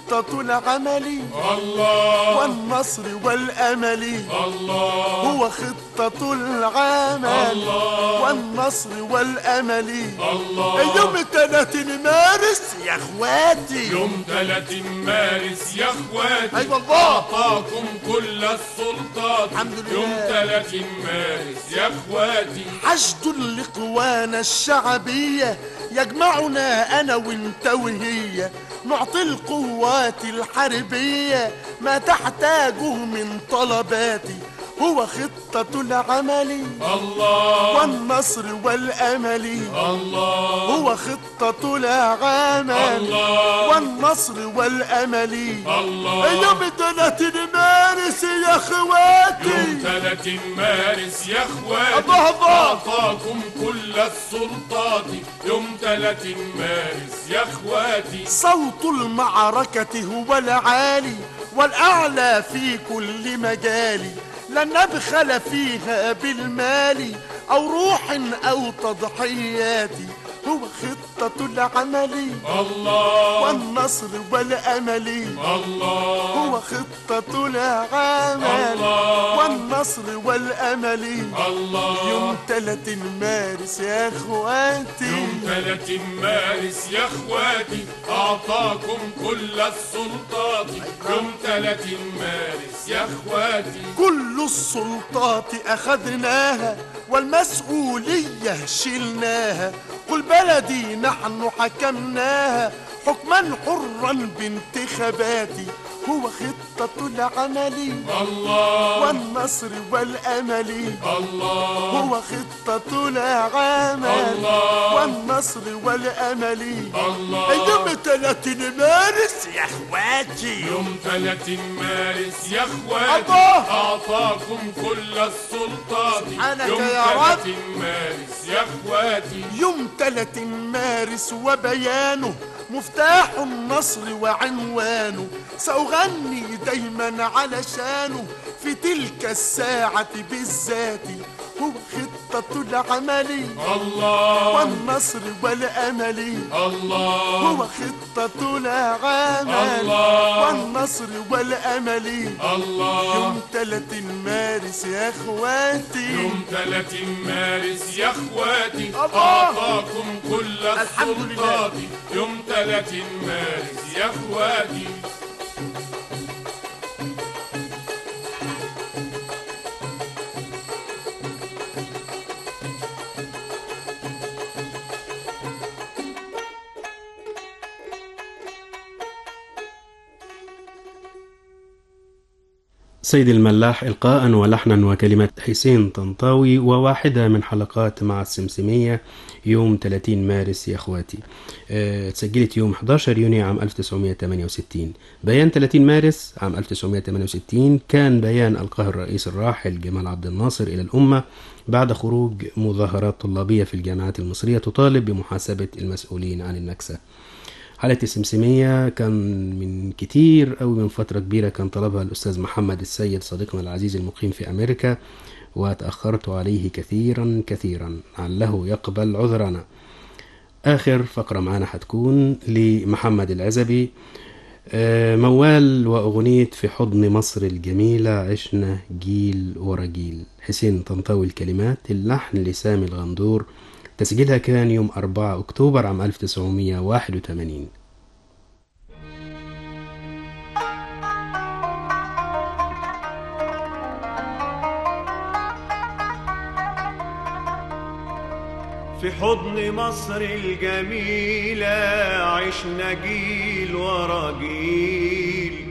S7: خطة العمل
S10: الله
S7: والنصر والأمل
S10: الله
S7: هو خطة العمل
S10: الله.
S7: والنصر والأمل
S10: الله
S7: يوم 30 مارس يا اخواتي
S10: يوم 30 مارس يا اخواتي
S7: أيوة الله.
S10: اعطاكم كل السلطات
S7: الحمد لله.
S10: يوم 30 مارس يا اخواتي
S7: حشد الإخوان الشعبية يجمعنا أنا وانت وهي نعطي القوات الحربية ما تحتاجه من طلباتي هو خطة العمل
S10: الله
S7: والنصر والأمل
S10: الله
S7: هو خطة العمل
S10: الله.
S7: والنصر والأمل
S10: الله
S7: يوم 30 مارس يا
S10: يوم
S7: اخواتي
S10: 30 مارس يا اخواتي
S7: الله الله.
S10: اعطاكم كل السلطات يوم 30 مارس يا اخواتي
S7: صوت المعركة هو العالي والأعلى في كل مجال لن نبخل فيها بالمال أو روح أو تضحيات هو خطة العمل
S10: الله
S7: والنصر والأمل
S10: الله
S7: هو خطة العمل
S10: الله.
S7: والنصر والأمل
S10: الله
S7: يوم 30 مارس يا اخواتي
S10: يوم 30 مارس يا اخواتي اعطاكم كل السلطات يوم 30 مارس يا اخواتي
S7: كل السلطات أخذناها والمسؤولية شلناها قل بلدي نحن حكمناها حكما حرا بانتخاباتي هو خطة العمل
S10: الله
S7: والنصر والأمل
S10: الله
S7: هو خطة العمل
S10: الله.
S7: والنصر والأمل
S10: الله
S7: يوم 30 مارس يا اخواتي
S10: يوم 30 مارس يا اخواتي
S7: الله.
S10: اعطاكم كل السلطات
S7: سبحانك
S10: يوم
S7: يا رب.
S10: 30 مارس يا اخواتي
S7: يوم 30 مارس وبيانه مفتاح النصر وعنوانه سأغني دايما علشانه في تلك الساعة بالذات هو خطة العمل
S10: الله
S7: والنصر والأمل
S10: الله
S7: هو خطة العمل
S10: الله.
S7: والنصر والأمل
S10: الله
S7: يوم 30 مارس يا اخواتي
S10: يوم 30 مارس يا اخواتي
S7: الله.
S10: اعطاكم كل
S7: الحمد لله.
S10: السلطات يوم 30 مارس يا اخواتي
S1: سيد الملاح إلقاء ولحنا وكلمة حسين طنطاوي وواحدة من حلقات مع السمسمية يوم 30 مارس يا أخواتي أه، تسجلت يوم 11 يونيو عام 1968 بيان 30 مارس عام 1968 كان بيان ألقاه الرئيس الراحل جمال عبد الناصر إلى الأمة بعد خروج مظاهرات طلابية في الجامعات المصرية تطالب بمحاسبة المسؤولين عن النكسة حالة السمسمية كان من كتير أو من فترة كبيرة كان طلبها الأستاذ محمد السيد صديقنا العزيز المقيم في أمريكا وتأخرت عليه كثيرا كثيرا عله يقبل عذرنا آخر فقرة معانا هتكون لمحمد العزبي آه، موال وأغنية في حضن مصر الجميلة عشنا جيل ورا جيل حسين طنطاوي الكلمات اللحن لسامي الغندور تسجيلها كان يوم 4 أكتوبر عام 1981
S5: في حضن مصر الجميلة عشنا جيل ورا جيل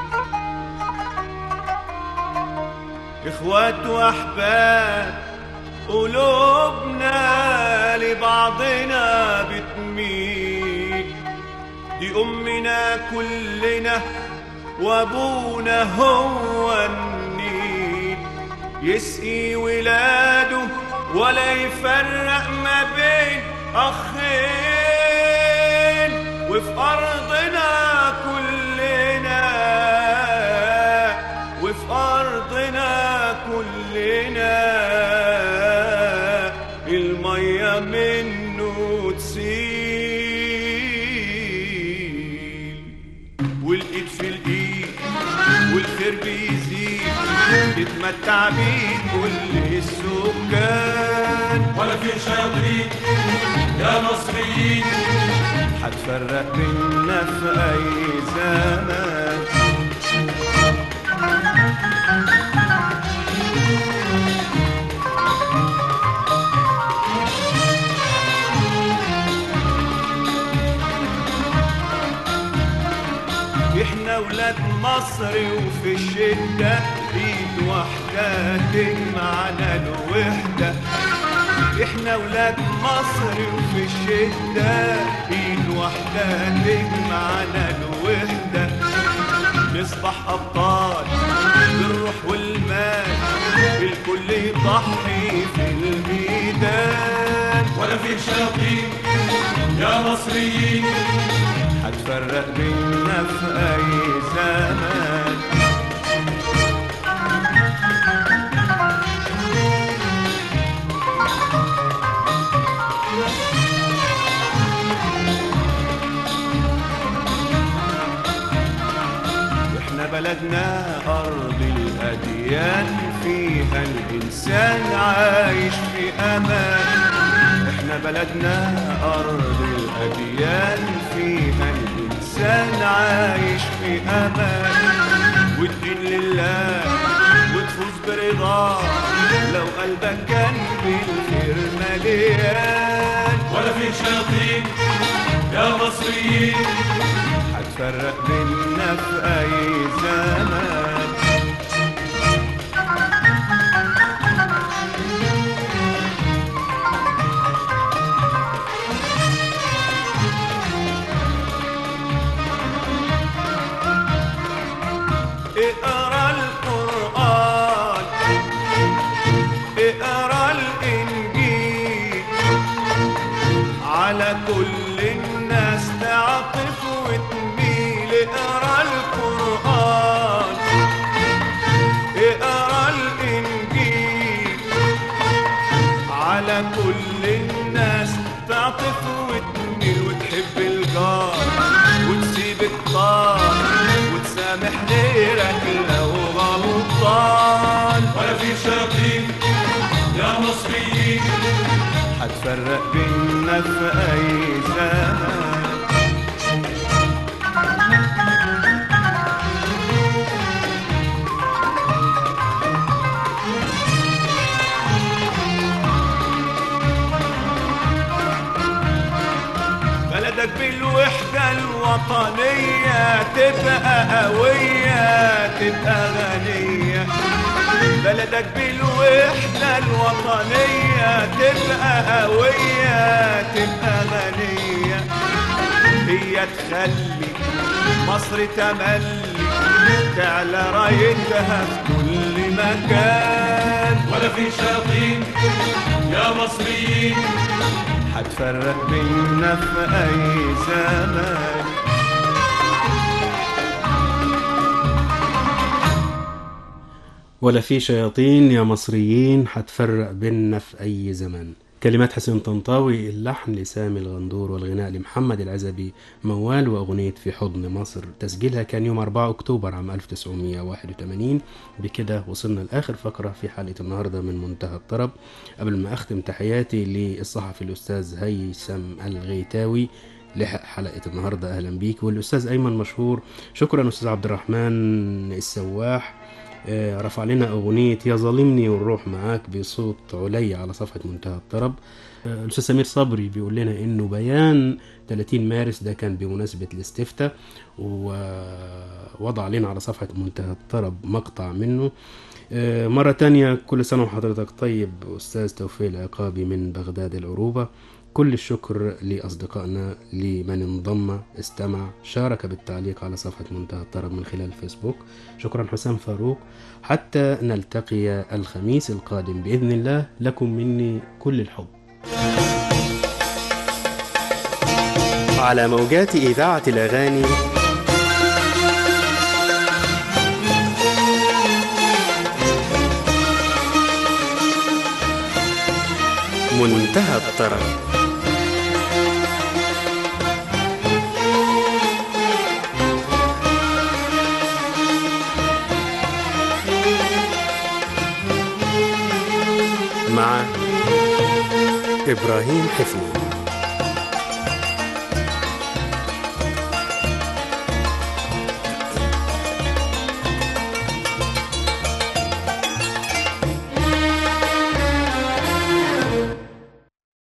S5: إخوات وأحباب قلوبنا لبعضنا بتميل دي أمنا كلنا وأبونا هو النيل يسقي ولاده ولا يفرق ما بين أخين وفي أرضنا كلنا وفي أرضنا كلنا المية منه تسيل والإيد والخير بيزيد يتمتع بيه كل السكان
S10: ولا في شياطين يا مصريين
S5: هتفرق بينا في اي زمان احنا ولاد مصر وفي الشدة ايد واحدة تجمعنا الوحدة احنا ولاد مصر وفي الشدة ايد واحدة تجمعنا الوحدة نصبح ابطال بالروح والمال الكل يضحي في الميدان
S10: ولا في شياطين يا مصريين
S5: هتفرق بينا في اي زمان احنا بلدنا ارض الاديان فيها الانسان عايش في امان احنا بلدنا ارض الاديان فيها الانسان عايش في امان والدين لله وتفوز برضاه لو قلبك كان بالخير مليان
S10: ولا في شياطين يا مصريين
S5: هتفرق بينا في اي زمان اقرا القرآن اقرا الإنجيل على كل الناس تعطف وتميل اقرا القرآن اقرا الإنجيل على كل الناس تعطف وتميل وتحب الجار وتسيب الطار وتسامح غيرك لو غلطان
S10: ولا في شياطين يا مصريين
S5: هتفرق بينا في اي زمان بلدك بالوحدة الوطنية تبقى قوية تبقى غنية بلدك بالوحدة الوطنية تبقى قوية تبقى غنية هي تخلي مصر تملي تعلى رايتها في كل مكان
S10: ولا في شياطين يا مصريين
S5: هتفرق بينا في اي زمان
S1: ولا في شياطين يا مصريين هتفرق بينا في أي زمان كلمات حسين طنطاوي اللحن لسامي الغندور والغناء لمحمد العزبي موال وأغنية في حضن مصر تسجيلها كان يوم 4 أكتوبر عام 1981 بكده وصلنا لآخر فقرة في حلقة النهاردة من منتهى الطرب قبل ما أختم تحياتي للصحفي الأستاذ هيثم الغيتاوي لحق حلقة النهاردة أهلا بيك والأستاذ أيمن مشهور شكرا أستاذ عبد الرحمن السواح آه، رفع لنا أغنية يا ظالمني والروح معاك بصوت علي على صفحة منتهى الطرب آه، الأستاذ سمير صبري بيقول لنا إنه بيان 30 مارس ده كان بمناسبة الاستفتاء ووضع لنا على صفحة منتهى الطرب مقطع منه آه، مرة تانية كل سنة وحضرتك طيب أستاذ توفيق العقابي من بغداد العروبة كل الشكر لأصدقائنا لمن انضم استمع شارك بالتعليق على صفحة منتهى الطرب من خلال الفيسبوك شكرا حسام فاروق حتى نلتقي الخميس القادم بإذن الله لكم مني كل الحب
S11: على موجات إذاعة الأغاني منتهى الطرب مع إبراهيم حفني